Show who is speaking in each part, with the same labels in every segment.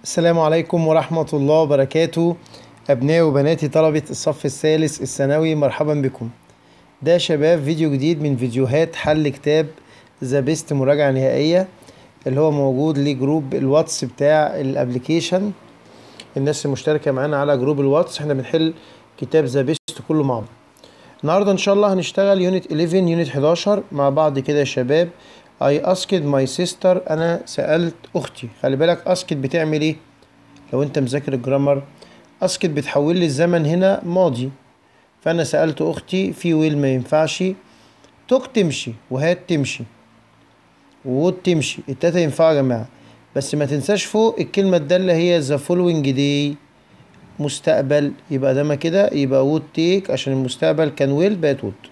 Speaker 1: السلام عليكم ورحمة الله وبركاته أبنائي وبناتي طلبة الصف الثالث الثانوي مرحبا بكم ده يا شباب فيديو جديد من فيديوهات حل كتاب ذا بيست مراجعة نهائية اللي هو موجود لجروب الواتس بتاع الابليكيشن الناس المشتركة معانا على جروب الواتس احنا بنحل كتاب ذا بيست كله مع بعض النهاردة ان شاء الله هنشتغل يونت 11 يونت 11 مع بعض كده يا شباب I asked my sister أنا سألت أختي خلي بالك asked بتعمل إيه لو أنت مذاكر الجرامر asked بتحول لي الزمن هنا ماضي فأنا سألت أختي في ويل ما ينفعش توك تمشي وهات تمشي وود تمشي التلاتة ينفعوا يا جماعة بس ما تنساش فوق الكلمة الدالة هي the following day مستقبل يبقى ده ما كده يبقى وود تيك عشان المستقبل كان ويل بقت وود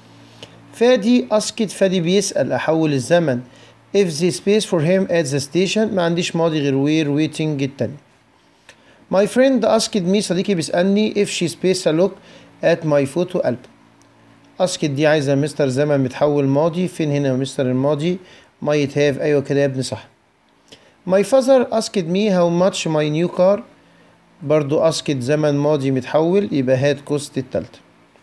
Speaker 1: فادي اسكت فادي بيسأل احول الزمن if the space for him at the station ما عنديش ماضي غير where waiting التاني my friend asked me صديقي بيسألني if she space a look at my photo album اسكت دي عايزة مستر زمن متحول ماضي فين هنا مستر الماضي might have ايوه كده يا ابني صح my father asked me how much my new car برضو اسكت زمن ماضي متحول يبقى هات كوست التالتة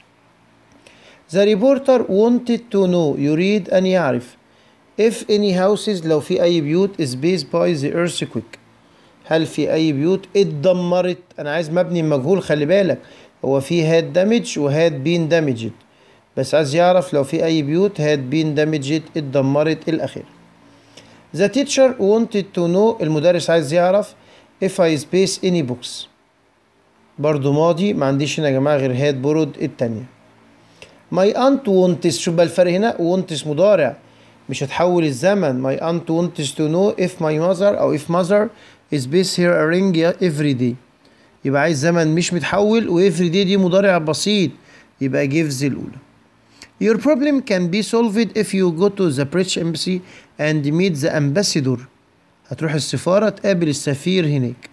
Speaker 1: The reporter wanted to know يريد أن يعرف if any houses لو في أي بيوت is based by the earthquake هل في أي بيوت اتدمرت أنا عايز مبني مجهول خلي بالك هو في هاد دامج وهاد بين دامجد بس عايز يعرف لو في أي بيوت هاد بين دامجد اتدمرت الأخير The teacher wanted to know المدرس عايز يعرف if I space any books برضو ماضي ما عنديش هنا يا جماعة غير هاد برود التانية ماي انت وونتس شوف بقى الفرق هنا وونتس مضارع مش هتحول الزمن ماي انت وونتس تو نو اف ماي ماذر او اف ماذر از بيس هير ا رينج افري داي يبقى عايز زمن مش متحول وافري داي دي مضارع بسيط يبقى جيفز الاولى Your problem can be solved if you go to the British embassy and meet the ambassador هتروح السفارة تقابل السفير هناك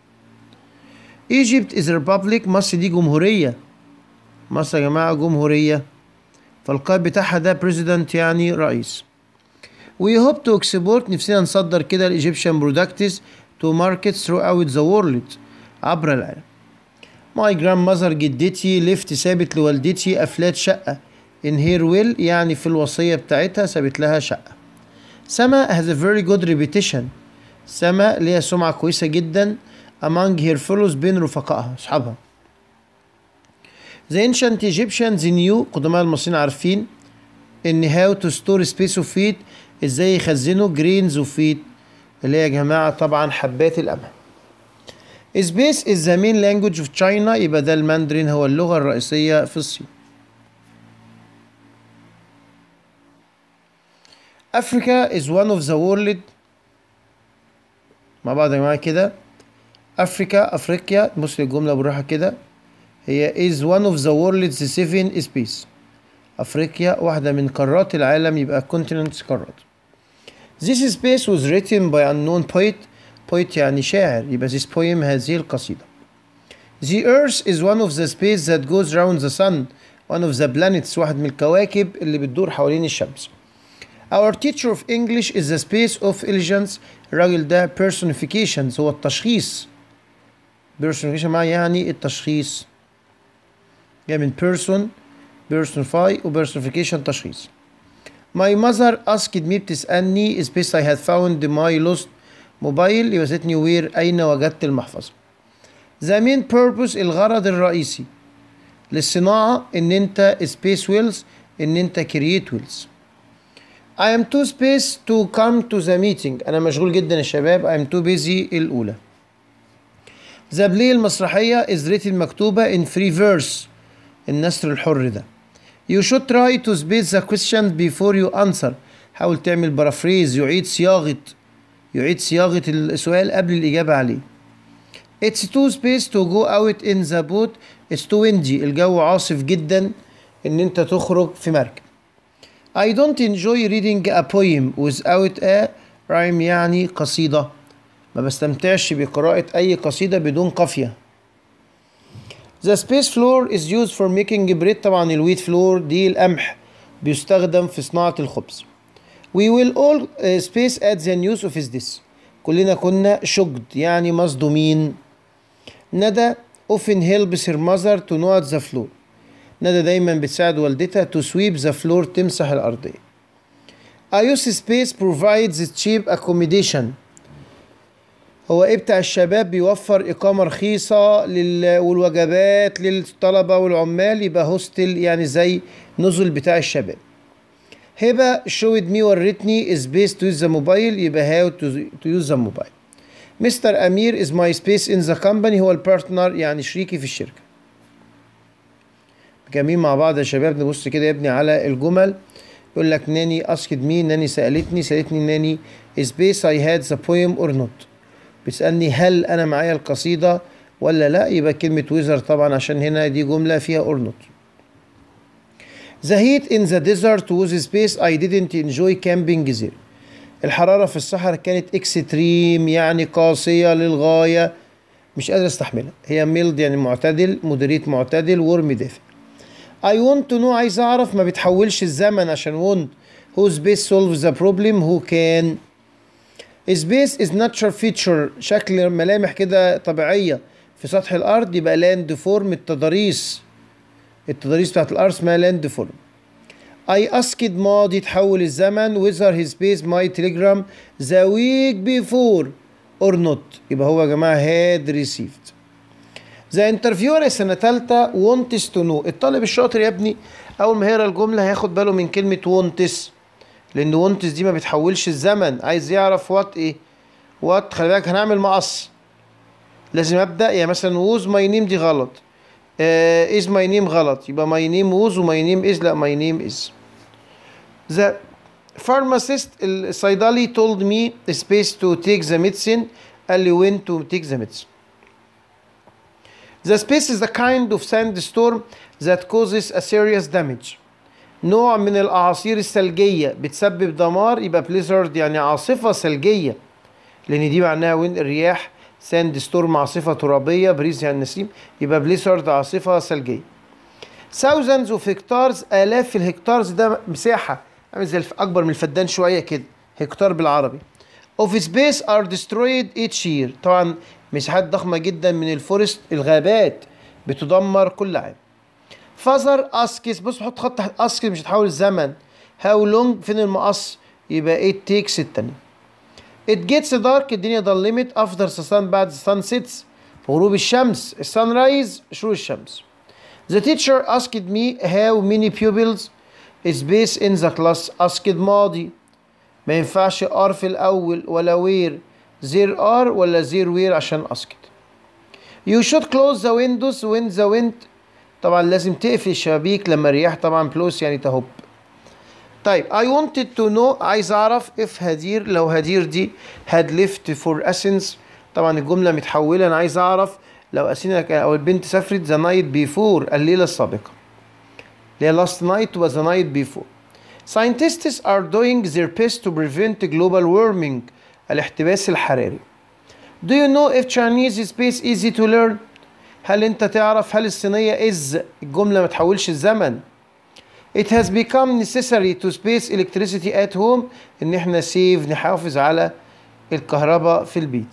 Speaker 1: Egypt is a republic مصر دي جمهورية مصر يا جماعة جمهورية فالقائد بتاعها ده بريزيدنت يعني رئيس We hope to export نفسنا نصدر كده الإيجيبشن برودكتس to markets throughout the world عبر العالم My grandmother جدتي لفت سابت لوالدتي أفلات شقة in her will يعني في الوصية بتاعتها سابت لها شقة سما has a very good reputation سما ليها سمعة كويسة جدا among her fellows بين رفقائها أصحابها The ancient Egyptians knew قدماء المصريين عارفين ان how to store space of feed ازاي يخزنوا grains of feed اللي هي يا جماعة طبعا حبات القمح Space is the main language of China يبقى ده الماندرين هو اللغة الرئيسية في الصين Africa is one of the world مع بعض يا جماعة كده أفريكا أفريقيا بص الجملة بالراحة كده هي is one of the world's seven space أفريقيا واحدة من قارات العالم يبقى continents قارات This space was written by unknown poet poet يعني شاعر يبقى this poem هذه القصيدة The earth is one of the space that goes around the sun one of the planets واحد من الكواكب اللي بتدور حوالين الشمس Our teacher of English is the space of elegance الراجل ده personifications هو التشخيص personification معناه يعني التشخيص جاي من person personify و personification تشخيص My mother asked me بتسألني space I had found my lost mobile يوزتني وير أين وجدت المحفظة The main purpose الغرض الرئيسي للصناعة إن أنت space wheels إن أنت create wheels I am too space to come to the meeting أنا مشغول جدا يا شباب I am too busy الأولى The play المسرحية is written مكتوبة in free verse النثر الحر ده You should try to space the question before you answer حاول تعمل بارافريز يعيد صياغة يعيد صياغة السؤال قبل الإجابة عليه It's too space to go out in the boat It's too windy الجو عاصف جدا إن أنت تخرج في مركب I don't enjoy reading a poem without a rhyme يعني قصيدة ما بستمتعش بقراءة أي قصيدة بدون قافية The space flour is used for making bread طبعا الويت فلور دي القمح بيستخدم في صناعة الخبز We will all uh, space at the news of this كلنا كنا شجد يعني مصدومين ندى often helps her mother to know at the floor ندى دايما بتساعد والدتها to sweep the floor تمسح الأرضية IOS Space provides cheap accommodation هو ايه بتاع الشباب بيوفر إقامة رخيصة لل... والوجبات للطلبة والعمال يبقى هوستل يعني زي نزل بتاع الشباب هبة showed me ورتني is based to use the mobile يبقى how to, to use the mobile مستر أمير is my space in the company هو البارتنر يعني شريكي في الشركة مكملين مع بعض يا شباب نبص كده يا ابني على الجمل يقول لك ناني اسكت مي ناني سألتني سألتني ناني is based I had the poem or not بتسألني هل أنا معايا القصيدة ولا لا يبقى كلمة ويزر طبعا عشان هنا دي جملة فيها or not The heat in the desert was space I didn't enjoy camping there الحرارة في الصحراء كانت اكستريم يعني قاسية للغاية مش قادر استحملها هي ميلد يعني معتدل مودريت معتدل ورم دافئ I want to know عايز اعرف ما بتحولش الزمن عشان want who space solves the problem who can space is natural feature شكل ملامح كده طبيعية في سطح الأرض يبقى لاند فورم التضاريس التضاريس بتاعت الأرض اسمها لاند فورم I asked ماضي تحول الزمن whether his space my telegram the week before or not يبقى هو يا جماعة had received The interviewer سنة تالتة wants to know الطالب الشاطر يا ابني أول ما يقرا الجملة هياخد باله من كلمة wants لأن wants دي ما بتحولش الزمن عايز يعرف وات إيه وات خلي بالك هنعمل مقص لازم أبدأ يعني مثلا ووز ماي نيم دي غلط از ماي نيم غلط يبقى ماي نيم ووز وماي نيم از لا ماي نيم از The pharmacist الصيدلي told me space to take the medicine قال لي when to take the medicine The space is the kind of sandstorm that causes a serious damage. نوع من الأعاصير الثلجية بتسبب دمار يبقى blizzard يعني عاصفة ثلجية لأن دي معناها وين الرياح ساند ستورم عاصفة ترابية بريز يعني نسيم يبقى blizzard عاصفة ثلجية. thousands of hectares آلاف الهكتارز ده مساحة عامل زي أكبر من الفدان شوية كده هكتار بالعربي. of space are destroyed each year طبعا مساحات ضخمة جدا من الفورست الغابات بتدمر كل عام فازر اسكس بص حط خط تحت اسكس مش هتحول الزمن هاو لونج فين المقص يبقى it takes التانية it gets dark الدنيا ضلمت after the sun بعد the sun sets في غروب الشمس السان رايز شروق الشمس the teacher asked me how many pupils is based in the class asked ماضي ما ينفعش ار في الاول ولا وير زير ار ولا زير وير عشان اسكت you should close the windows when the wind طبعا لازم تقفل الشبابيك لما الرياح طبعا بلوس يعني تهب طيب I wanted to know عايز اعرف if هدير لو هدير دي had left for Athens طبعا الجملة متحولة انا عايز اعرف لو أثينا او البنت سافرت the night before الليلة السابقة اللي هي last night was the night before Scientists are doing their best to prevent global warming الاحتباس الحراري. Do you know if Chinese space easy to learn؟ هل انت تعرف هل الصينية is الجملة ما تحولش الزمن؟ It has become necessary to space electricity at home ان احنا سيف نحافظ على الكهرباء في البيت.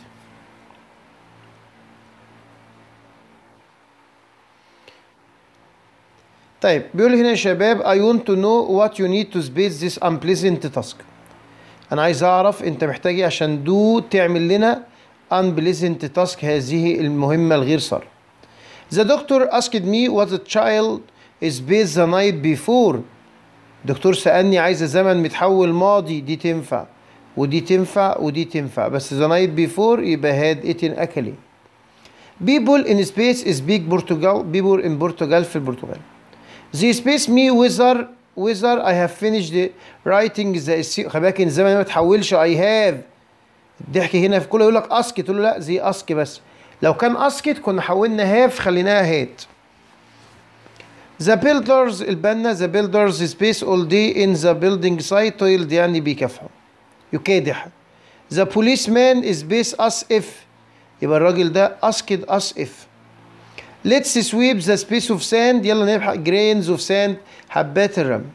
Speaker 1: طيب بيقول هنا يا شباب I want to know what you need to space this unpleasant task أنا عايز أعرف أنت محتاج إيه عشان دو تعمل لنا unpleasant task هذه المهمة الغير سارة The doctor asked me what the child is based the night before دكتور سألني عايز زمن متحول ماضي دي تنفع ودي تنفع ودي تنفع بس the night before يبقى had eaten أكلين People in space is big Portugal people in Portugal في البرتغال The space me whether whether I have finished writing the essay خلي بالك ان الزمن ما تحولش I have الضحك هنا في كله يقول لك اسك تقول له لا زي اسك بس لو كان اسكت كنا حولنا هاف خليناها هات The builders البنا the builders space all day in the building site toiled يعني بيكافحوا يكادح The policeman is based us if يبقى الراجل ده asked us if Let's sweep the space of sand يلا نمحق grains of sand حبات الرمل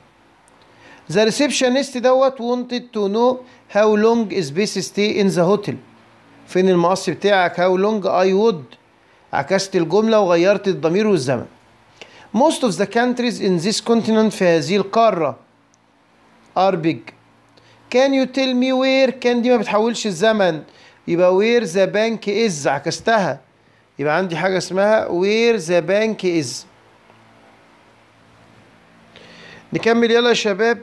Speaker 1: The receptionist دوت wanted to know how long space stay in the hotel فين المقص بتاعك هاو لونج اي وود عكست الجملة وغيرت الضمير والزمن most of the countries in this continent في هذه القارة are big can you tell me where كان دي ما بتحولش الزمن يبقى where the bank is عكستها يبقى عندي حاجة اسمها where the bank is نكمل يلا يا شباب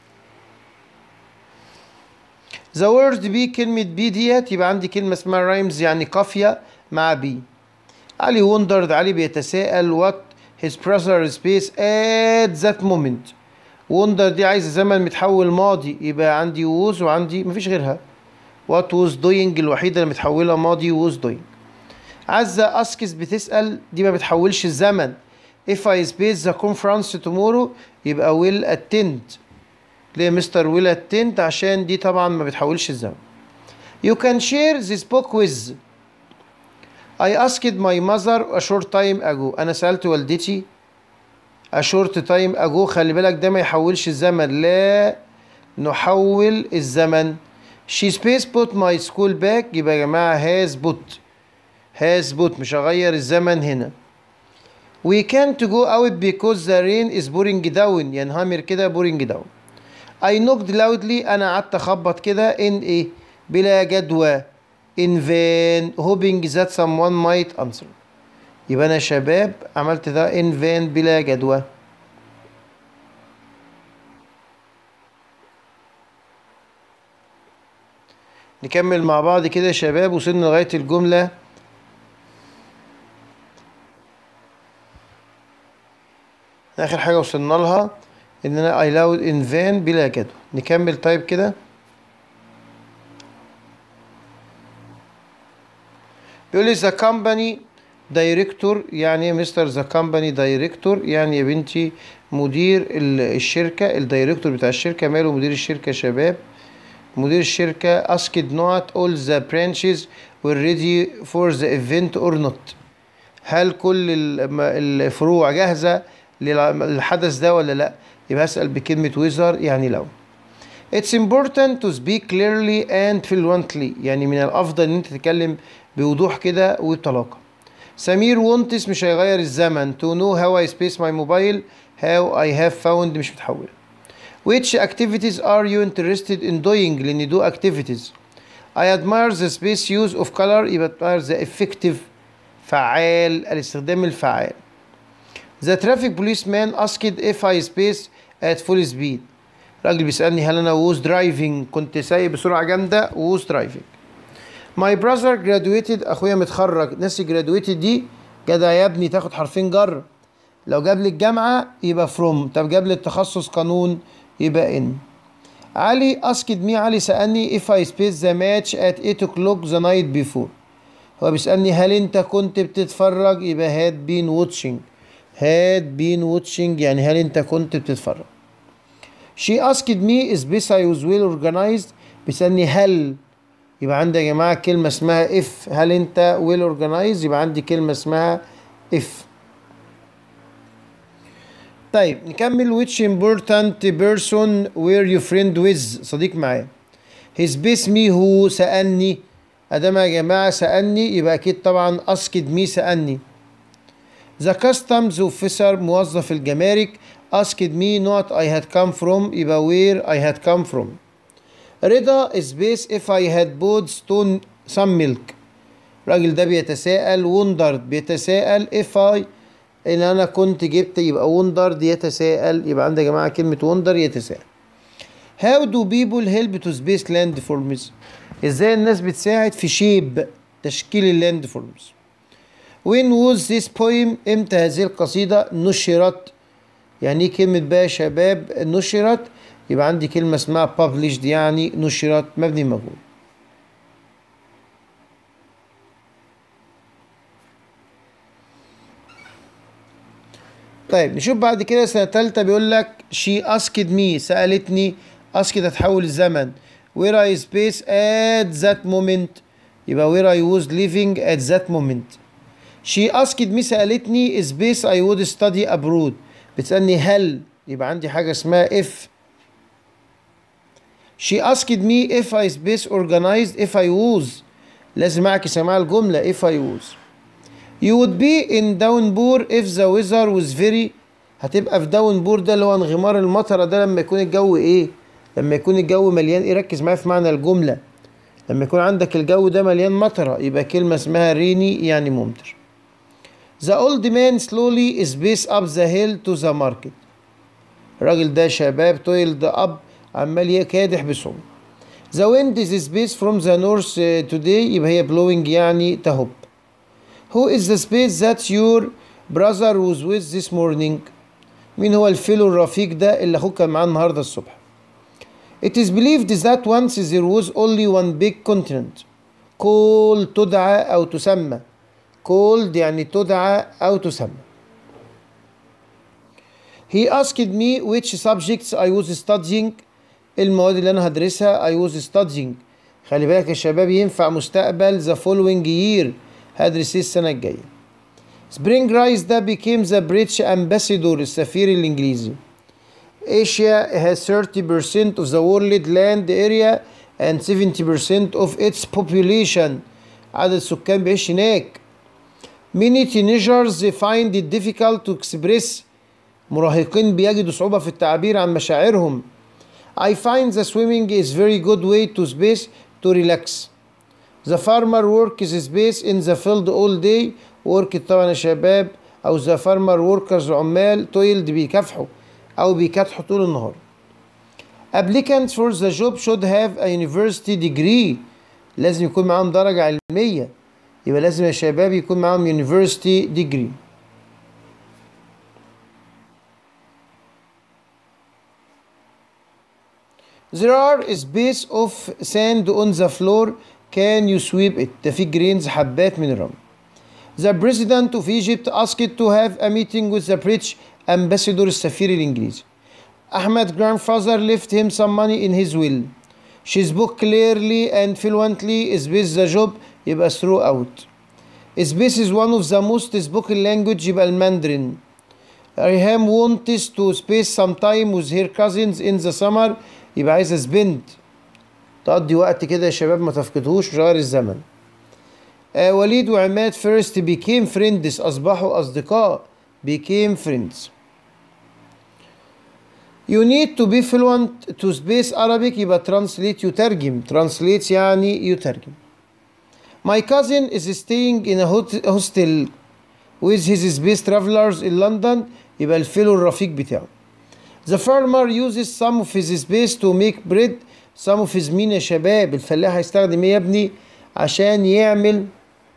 Speaker 1: the word be كلمة بي ديت يبقى عندي كلمة اسمها رايمز يعني قافية مع بي علي wondered علي بيتساءل what his brother space at that moment wonder دي عايزة زمن متحول ماضي يبقى عندي was وعندي مفيش غيرها what was doing الوحيدة اللي متحولة ماضي was doing عزة أسكس بتسأل دي ما بتحولش الزمن if I space the conference tomorrow يبقى will attend ليه مستر will attend عشان دي طبعا ما بتحولش الزمن you can share this book with I asked my mother a short time ago أنا سألت والدتي a short time ago خلي بالك ده ما يحولش الزمن لا نحول الزمن she space put my school bag يبقى يا جماعة has put has put مش هغير الزمن هنا we can't go out because the rain is pouring down ينهمر كده pouring down I knocked loudly أنا قعدت أخبط كده in إيه بلا جدوى in vain hoping that someone might answer يبقى أنا شباب عملت ده in vain بلا جدوى نكمل مع بعض كده يا شباب وصلنا لغاية الجملة آخر حاجة وصلنا لها إن أنا I allowed in vain بلا جدوى نكمل طيب كده بيقول لي the company director يعني مستر ذا كومباني دايركتور يعني يا بنتي مدير الشركة الدايركتور بتاع الشركة ماله مدير الشركة شباب مدير الشركة asked not all the branches were ready for the event or not هل كل الفروع جاهزة للحدث ده ولا لا يبقى اسأل بكلمة whether يعني لو It's important to speak clearly and fluently يعني من الأفضل إن أنت تتكلم بوضوح كده وبطلاقة سمير وونتس مش هيغير الزمن to know how I space my mobile how I have found مش متحولة Which activities are you interested in doing لأن do activities I admire the space use of color يبقى admire the effective فعال الاستخدام الفعال The traffic policeman asked if I space at full speed راجل بيسألني هل أنا was driving كنت سايق بسرعة جامدة was driving My brother graduated أخويا متخرج ناسي graduated دي جدع يا ابني تاخد حرفين جر لو جاب لي الجامعة يبقى from طب جاب لي التخصص قانون يبقى in علي asked me علي سألني if I space the match at 8 o'clock the night before هو بيسألني هل أنت كنت بتتفرج يبقى had been watching had been watching يعني هل أنت كنت بتتفرج She asked me is this I was well organized بيسألني هل يبقى عندي يا جماعة كلمة اسمها if هل أنت well organized يبقى عندي كلمة اسمها if طيب نكمل which important person were you friend with صديق معايا his base me who سألني أدام يا جماعة سألني يبقى أكيد طبعا asked me سألني the customs officer موظف الجمارك asked me not I had come from يبقى where I had come from رضا space if I had bought stone some milk الراجل ده بيتساءل wondered بيتساءل if I ان انا كنت جبت يبقى wondered يتساءل يبقى عندي يا جماعه كلمه wonder يتساءل how do people help to space landforms ازاي الناس بتساعد في شيب تشكيل اللاند فورمز when was this poem امتى هذه القصيدة نشرت يعني ايه كلمة بقى يا شباب نشرت يبقى عندي كلمة اسمها published يعني نشرت مبني مجهول طيب نشوف بعد كده سنة تالتة بيقول لك she asked me سألتني asked هتحول الزمن where I space at that moment يبقى where I was living at that moment she asked me سألتني space I would study abroad بتسألني هل يبقى عندي حاجة اسمها if she asked me if I space organized if I was لازم اعكس يا جماعه الجمله if I was you would be in downpour if the weather was very هتبقى في داونبور ده اللي هو انغمار المطره ده لما يكون الجو ايه لما يكون الجو مليان ايه ركز معايا في معنى الجمله لما يكون عندك الجو ده مليان مطره يبقى كلمه اسمها ريني يعني ممطر The old man slowly is paced up the hill to the market. الراجل ده شباب toiled up عمال يكادح بصعوبة. The wind is space from the north uh, today يبقى هي blowing يعني تهب. Who is the space that your brother was with this morning? مين هو الفيلو الرفيق ده اللي اخوك كان معاه النهارده الصبح؟ It is believed that once there was only one big continent called تدعى أو تسمى called يعني تدعى أو تسمى He asked me which subjects I was studying المواد اللي أنا هدرسها I was studying خلي بالك يا شباب ينفع مستقبل the following year هدرس ايه السنة الجاية Spring Rise ده became the British ambassador السفير الإنجليزي Asia has 30% of the world land area and 70% of its population عدد السكان بيعيش هناك Many teenagers find it difficult to express مراهقين بيجدوا صعوبة في التعبير عن مشاعرهم I find the swimming is very good way to space to relax The farmer works space in the field all day work طبعا يا شباب أو the farmer workers عمال toiled بيكافحوا أو بيكافحوا طول النهار Applicants for the job should have a university degree لازم يكون معاهم درجة علمية يبقى لازم يا شباب يكون معاهم university degree There are space of sand on the floor can you sweep it ده في جرينز حبات من الرمل The president of Egypt asked to have a meeting with the British ambassador السفير الإنجليزي Ahmed grandfather left him some money in his will She spoke clearly and fluently space the job يبقى throughout Space is one of the most spoken language يبقى الماندرين Riham wants to spend some time with her cousins in the summer يبقى عايزة spend تقضي وقت كده يا شباب ما تفقدهوش مش غير الزمن آه وليد وعماد first became friends أصبحوا أصدقاء became friends You need to be fluent to space Arabic يبقى translate يترجم translate يعني يترجم My cousin is staying in a hot- hostel with his space travelers in London يبقى الفيلو الرفيق بتاعه The farmer uses some of his space to make bread some of his مين يا شباب الفلاح هيستخدم ايه يا ابني عشان يعمل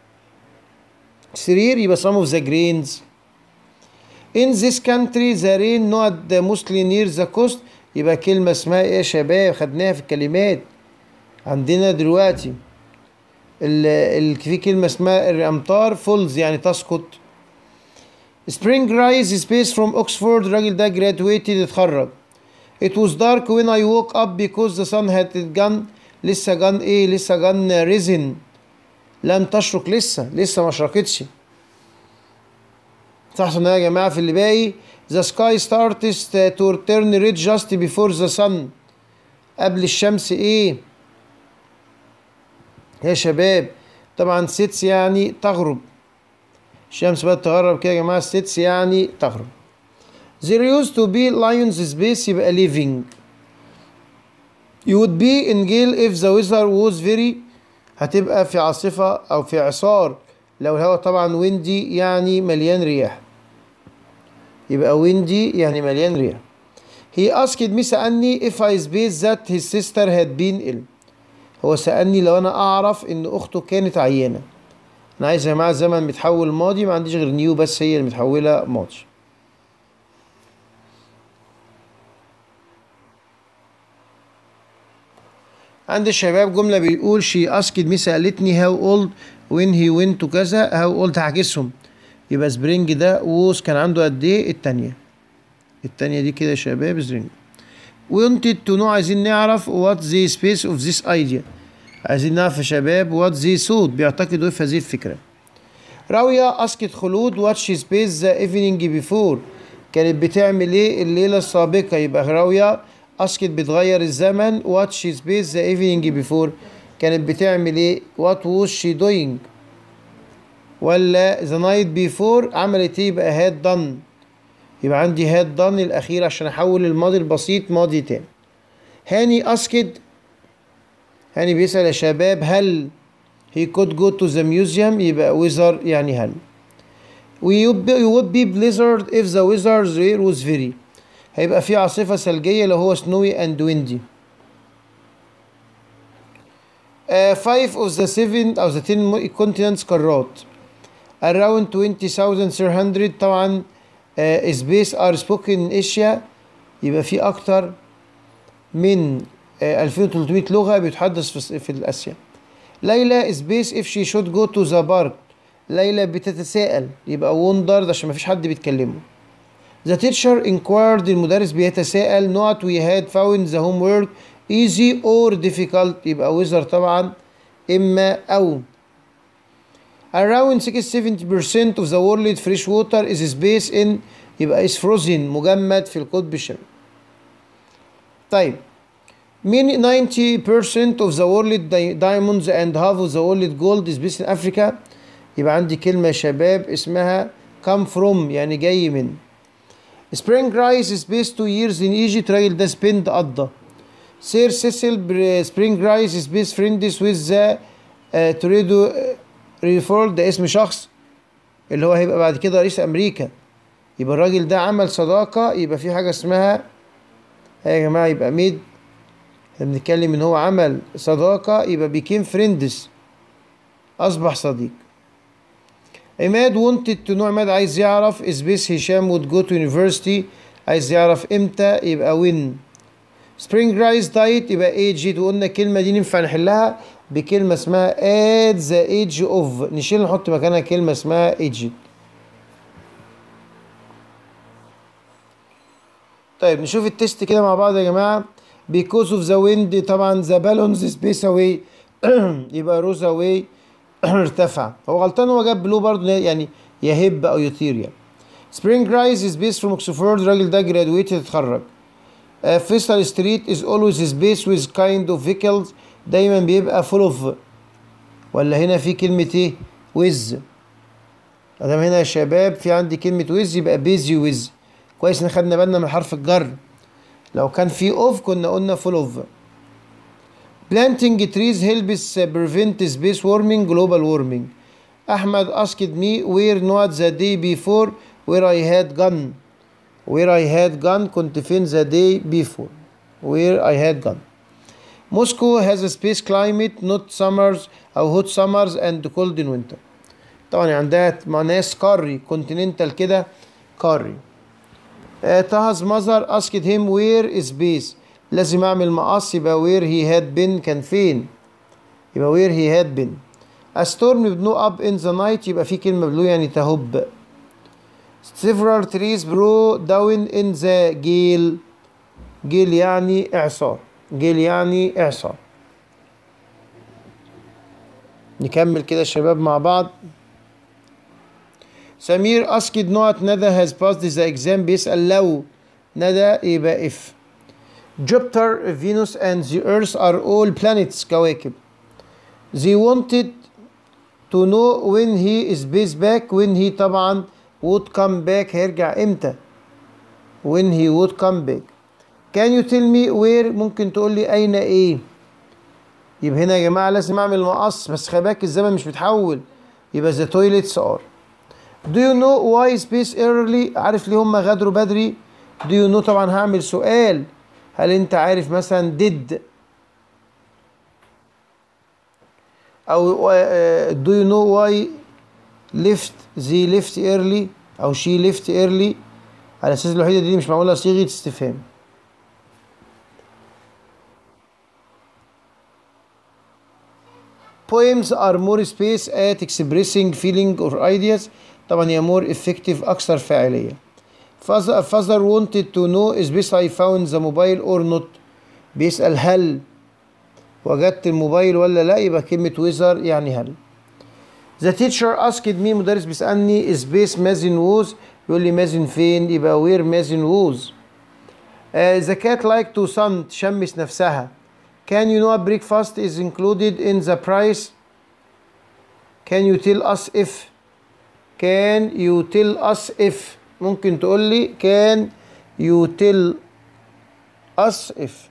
Speaker 1: سرير يبقى some of the grains In this country the rain not mostly near the coast يبقى كلمة اسمها ايه يا شباب خدناها في الكلمات عندنا دلوقتي ال ال في كلمة اسمها الأمطار فولز يعني تسقط Spring Rise Space from Oxford الراجل ده graduated اتخرج It was dark when I woke up because the sun had gone لسه جان ايه لسه جان risen لم تشرق لسه لسه ما شرقتش تحصل يا جماعة في اللي باقي The sky starts to turn red just before the sun قبل الشمس ايه يا شباب طبعا sets يعني تغرب الشمس بدأت تغرب كده يا جماعة sets يعني تغرب There used to be lions space يبقى living You would be in gale if the weather was very هتبقى في عاصفة أو في إعصار لو الهواء طبعا ويندي يعني مليان رياح يبقى ويندي يعني مليان رياح He asked me سألني if I space that his sister had been ill هو سألني لو أنا أعرف إن أخته كانت عيانة أنا عايز يا جماعة الزمن متحول ماضي ما عنديش غير نيو بس هي اللي متحولة ماضي عند الشباب جملة بيقول she asked me سألتني how old when he went to كذا how old هعكسهم يبقى سبرينج ده ووز كان عنده قد ايه التانية التانية دي كده يا شباب سبرينج wanted to know عايزين نعرف what the space of this idea عايزين نعرف يا شباب what they thought بيعتقدوا ايه في هذه الفكرة راوية أسكت خلود what she spaced the evening before كانت بتعمل ايه الليلة السابقة يبقى راوية أسكت بتغير الزمن what she spaced the evening before كانت بتعمل ايه what was she doing ولا the night before عملت ايه يبقى had done يبقى عندي had done الأخير عشان أحول الماضي البسيط ماضي تاني هاني أسكد هاني بيسأل يا شباب هل he could go to the museum يبقى whether يعني هل we would be, we would be blizzard if the weather there was very هيبقى في عاصفة ثلجية لو هو snowy and windy uh, five of the seven أو the ten continents قارات around 20,300 طبعا uh, space are spoken in Asia يبقى في أكتر من uh, 2300 لغة بيتحدث في, في آسيا ليلى سبيس if she should go to the park ليلى بتتساءل يبقى wondered عشان مفيش حد بيتكلمه The teacher inquired المدرس بيتساءل not we had found the homework easy or difficult يبقى whether طبعا إما أو Around 60-70% of the world fresh water is space in يبقى is frozen مجمد في القطب الشمالي. طيب Many 90% of the world di- diamonds and half of the world gold is based in Africa يبقى عندي كلمة يا شباب اسمها come from يعني جاي من Spring rice is based two years in Egypt راجل ده spend قضى Sir Cecil Br- Spring rice is best friends with the uh, Toledo ريفورد ده اسم شخص اللي هو هيبقى بعد كده رئيس أمريكا يبقى الراجل ده عمل صداقة يبقى في حاجة اسمها يا جماعة يبقى ميد احنا بنتكلم ان هو عمل صداقة يبقى بيكين فريندز أصبح صديق عماد wanted to know عماد عايز يعرف is بيس هشام would go to university عايز يعرف امتى يبقى when spring rise diet يبقى aged وقلنا الكلمة دي ينفع نحلها بكلمة اسمها at the age of نشيل نحط مكانها كلمة اسمها aged طيب نشوف التست كده مع بعض يا جماعة because of the wind طبعا the balloons space away يبقى rose away ارتفع هو غلطان هو جاب بلو برضه يعني يهب او يطير يعني spring rise is based from oxford الراجل ده graduated اتخرج uh, فيصل ستريت is always space with kind of vehicles دايما بيبقى full of ولا هنا في كلمة ايه with ادام هنا يا شباب في عندي كلمة with يبقى busy with كويس ان خدنا بالنا من حرف الجر لو كان في اوف كنا قلنا full of planting trees helps prevent space warming global warming احمد asked me where not the day before where I had gone where I had gone كنت فين the day before where I had gone Moscow has a space climate not summers أو hot summers and cold in winter طبعا عندها ناس قاري continental كده قاري uh, Taha's mother asked him where is space لازم أعمل مقص يبقى where he had been كان فين يبقى where he had been A storm blew up in the night يبقى في كلمة blew يعني تهب several trees blew down in the gale gale يعني إعصار جيل يعني إعصار نكمل كده الشباب مع بعض سمير أسكت نوت ندى has passed the exam بيسأل لو ندى يبقى if Jupiter, Venus and the Earth are all planets كواكب they wanted to know when he is based back when he طبعا would come back هيرجع امتى when he would come back can you tell me where ممكن تقول لي اين ايه يبقى هنا يا جماعه لازم اعمل مقص بس خلي بالك الزمن مش بيتحول يبقى the toilets are do you know why space early عارف ليه هم غادروا بدري do you know طبعا هعمل سؤال هل انت عارف مثلا did او uh, do you know why left they left early او she left early على اساس الوحيده دي مش معموله صيغه استفهام Poems are more space at expressing feeling or ideas طبعا هي more effective أكثر فاعلية Father, father wanted to know is this I found the mobile or not بيسأل هل وجدت الموبايل ولا لا يبقى كلمة whether يعني هل The teacher asked me مدرس بيسألني is this مازن was يقول لي مازن فين يبقى where مازن was uh, The cat like to sun تشمس نفسها Can you know a breakfast is included in the price? Can you tell us if Can you tell us if ممكن تقول لي Can you tell us if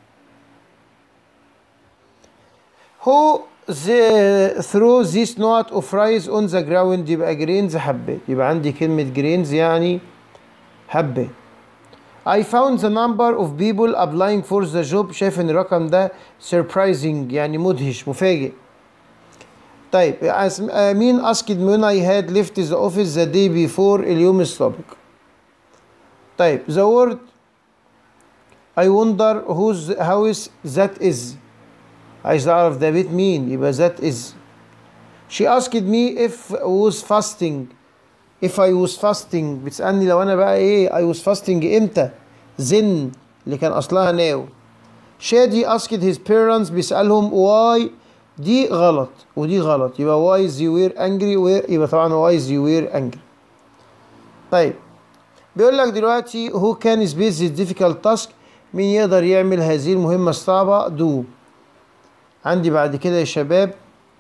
Speaker 1: Who the, throw this note of rice on the ground يبقى grains حبات يبقى عندي كلمة grains يعني حبات I found the number of people applying for the job شايف ان الرقم ده surprising يعني مدهش مفاجئ طيب أس- آه، مين asked me when I had left the office the day before اليوم السابق طيب the word I wonder whose house that is عايز اعرف ده بيت مين يبقى that is she asked me if I was fasting if I was fasting بتسألني لو انا بقى ايه I was fasting امتى then اللي كان اصلها now شادي asked his parents بيسألهم why دي غلط ودي غلط يبقى why they were angry were يبقى طبعا why they were angry طيب بيقول لك دلوقتي who can space this difficult task مين يقدر يعمل هذه المهمة الصعبة do عندي بعد كده يا شباب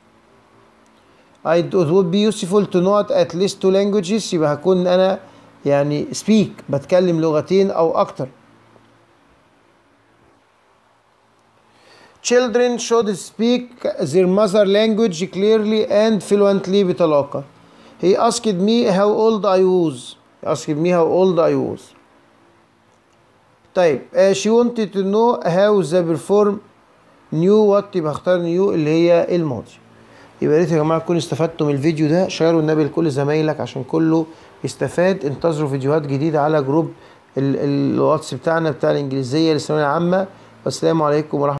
Speaker 1: I it would be useful to know at least two languages يبقى هكون انا يعني speak بتكلم لغتين او اكتر Children should speak their mother language clearly and fluently بطلاقة. He asked me how old I was. He asked me how old I was. طيب uh, she wanted to know how the perform knew what يبقى اختار new اللي هي الماضي. يبقى يا ريت يا جماعه تكونوا استفدتوا من الفيديو ده شيروا النبي لكل زمايلك عشان كله يستفاد انتظروا فيديوهات جديده على جروب ال- ال- الواتس بتاعنا بتاع الانجليزيه للثانويه العامه والسلام عليكم ورحمه